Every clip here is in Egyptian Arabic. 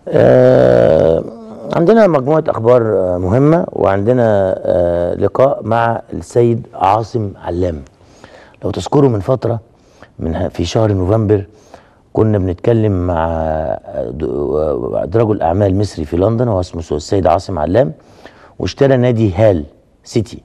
آه عندنا مجموعة أخبار آه، مهمة وعندنا آه لقاء مع السيد عاصم علام لو تذكروا من فترة من ه- في شهر نوفمبر كنا بنتكلم مع آه، د- آه، رجل أعمال مصري في لندن هو اسمه السيد عاصم علام واشترى نادي هال سيتي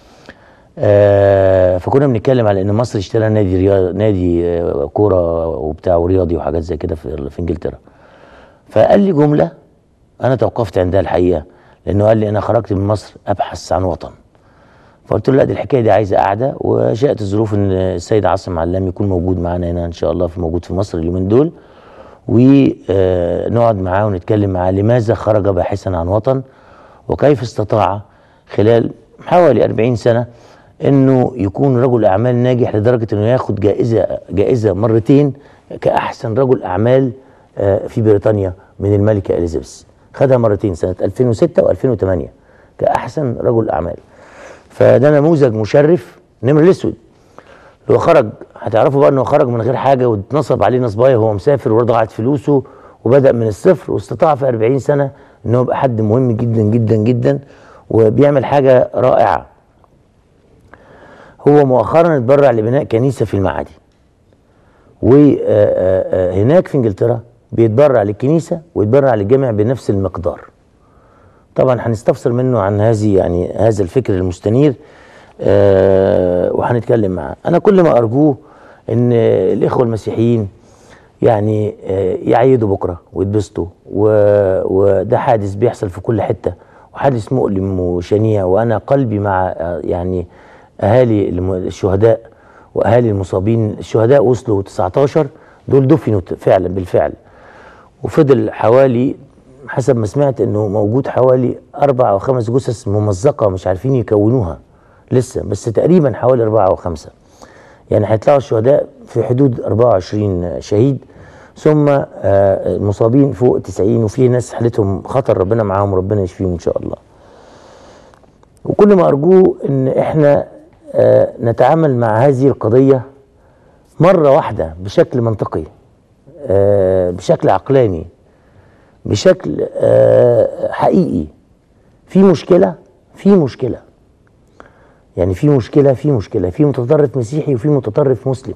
آه فكنا بنتكلم على ان مصر اشترى نادي رياض نادي آه كوره وبتاع ورياضي وحاجات زي كده في, في انجلترا فقال لي جمله انا توقفت عندها الحقيقه لانه قال لي انا خرجت من مصر ابحث عن وطن فقلت له لا دي الحكايه دي عايزه قعده وشاءت الظروف ان السيد عاصم علام يكون موجود معانا هنا ان شاء الله في موجود في مصر اليومين دول ونقعد معاه ونتكلم معاه لماذا خرج باحثا عن وطن وكيف استطاع خلال حوالي 40 سنه انه يكون رجل اعمال ناجح لدرجه انه ياخد جائزه جائزه مرتين كاحسن رجل اعمال آه، في بريطانيا من الملكه اليزابيث خدها مرتين سنه 2006 و2008 كاحسن رجل اعمال فده نموذج مشرف نمر الاسود هو خرج هتعرفوا بقى انه خرج من غير حاجه واتنصب عليه نصبايه وهو مسافر وضاعت فلوسه وبدا من الصفر واستطاع في 40 سنه ان هو يبقى حد مهم جدا جدا جدا وبيعمل حاجه رائعه هو مؤخرا اتبرع لبناء كنيسه في المعادي وهناك في انجلترا بيتبرع للكنيسه ويتبرع للجامع بنفس المقدار طبعا هنستفسر منه عن هذه يعني هذا الفكر المستنير آه وهنتكلم معاه انا كل ما ارجوه ان الاخوه المسيحيين يعني آه يعيدوا بكره ويتبسطوا و- وده حادث بيحصل في كل حته وحادث مؤلم وشنيع وانا قلبي مع آه يعني اهالي الم- الشهداء واهالي المصابين الشهداء وصلوا 19 دول دفنوا فعلا بالفعل وفضل حوالي حسب ما سمعت انه موجود حوالي اربع او خمس جثث ممزقه مش عارفين يكونوها لسه بس تقريبا حوالي اربعه او خمسه يعني هيطلعوا الشهداء في حدود 24 شهيد ثم آه، المصابين فوق 90 وفي ناس حالتهم خطر ربنا معاهم وربنا يشفيهم ان شاء الله وكل ما ارجوه ان احنا آه، نتعامل مع هذه القضيه مره واحده بشكل منطقي آه، بشكل عقلاني بشكل آه، حقيقي في مشكله في مشكله يعني في مشكله في مشكله في متطرف مسيحي وفي متطرف مسلم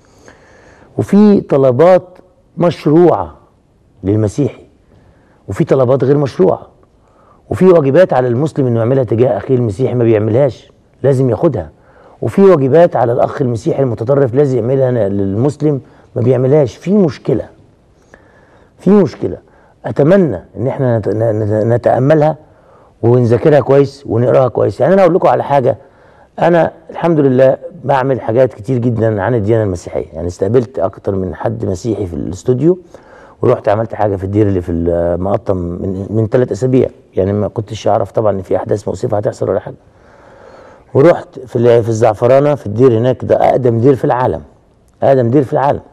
وفي طلبات مشروعه للمسيحي وفي طلبات غير مشروعه وفي واجبات على المسلم انه يعملها تجاه اخيه المسيحي ما بيعملهاش لازم ياخدها وفي واجبات على الاخ المسيحي المتطرف لازم يعملها للمسلم ما بيعملهاش في مشكله في مشكله اتمنى ان احنا نت- نت- نتاملها ونذاكرها كويس ونقراها كويس يعني انا اقول لكم على حاجه انا الحمد لله بعمل حاجات كتير جدا عن الديانه المسيحيه يعني استقبلت اكتر من حد مسيحي في الاستوديو ورحت عملت حاجه في الدير اللي في المقطم من من ثلاث اسابيع يعني ما كنتش اعرف طبعا ان في احداث مؤسفه هتحصل ولا حاجه ورحت في ال- في الزعفرانه في الدير هناك ده اقدم دير في العالم اقدم دير في العالم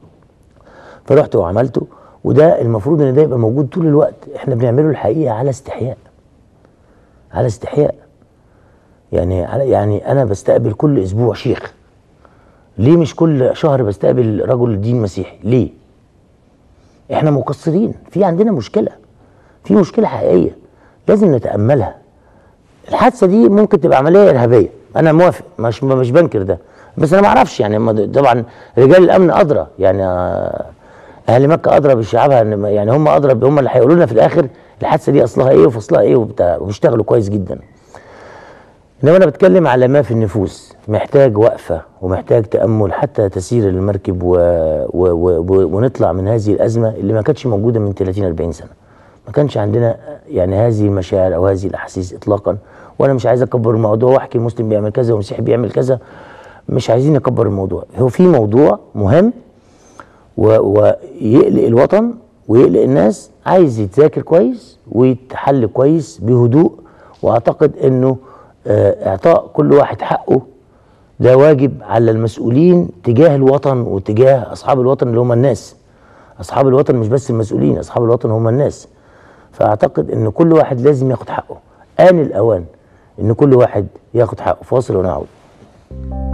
فرحت وعملته وده المفروض ان ده يبقى موجود طول الوقت احنا بنعمله الحقيقه على استحياء على استحياء يعني على- يعني انا بستقبل كل اسبوع شيخ ليه مش كل شهر بستقبل رجل دين مسيحي ليه احنا مقصرين في عندنا مشكله في مشكله حقيقيه لازم نتاملها الحادثه دي ممكن تبقى عمليه ارهابيه انا موافق مش مش بنكر ده بس انا ما اعرفش يعني هم طبعا رجال الامن ادرى يعني آه، اهل مكه ادرى بشعبها إن- يعني هم ادرى هم اللي هيقولوا لنا في الاخر الحادثه دي اصلها ايه وفصلها ايه وبتاع وبيشتغلوا كويس جدا انما انا بتكلم على ما في النفوس محتاج وقفه ومحتاج تامل حتى تسير المركب و... و... و... و... ونطلع من هذه الازمه اللي ما كانتش موجوده من 30 40 سنه ما كانش عندنا يعني هذه المشاعر او هذه الاحاسيس اطلاقا وانا مش عايز اكبر الموضوع واحكي مسلم بيعمل كذا ومسيحي بيعمل كذا مش عايزين نكبر الموضوع هو في موضوع مهم و... ويقلق الوطن ويقلق الناس عايز يتذاكر كويس ويتحل كويس بهدوء واعتقد انه آه، اعطاء كل واحد حقه ده واجب على المسؤولين تجاه الوطن وتجاه اصحاب الوطن اللي هم الناس اصحاب الوطن مش بس المسؤولين اصحاب الوطن هم الناس فاعتقد ان كل واحد لازم ياخد حقه آن الاوان ان كل واحد ياخد حقه فاصل ونعود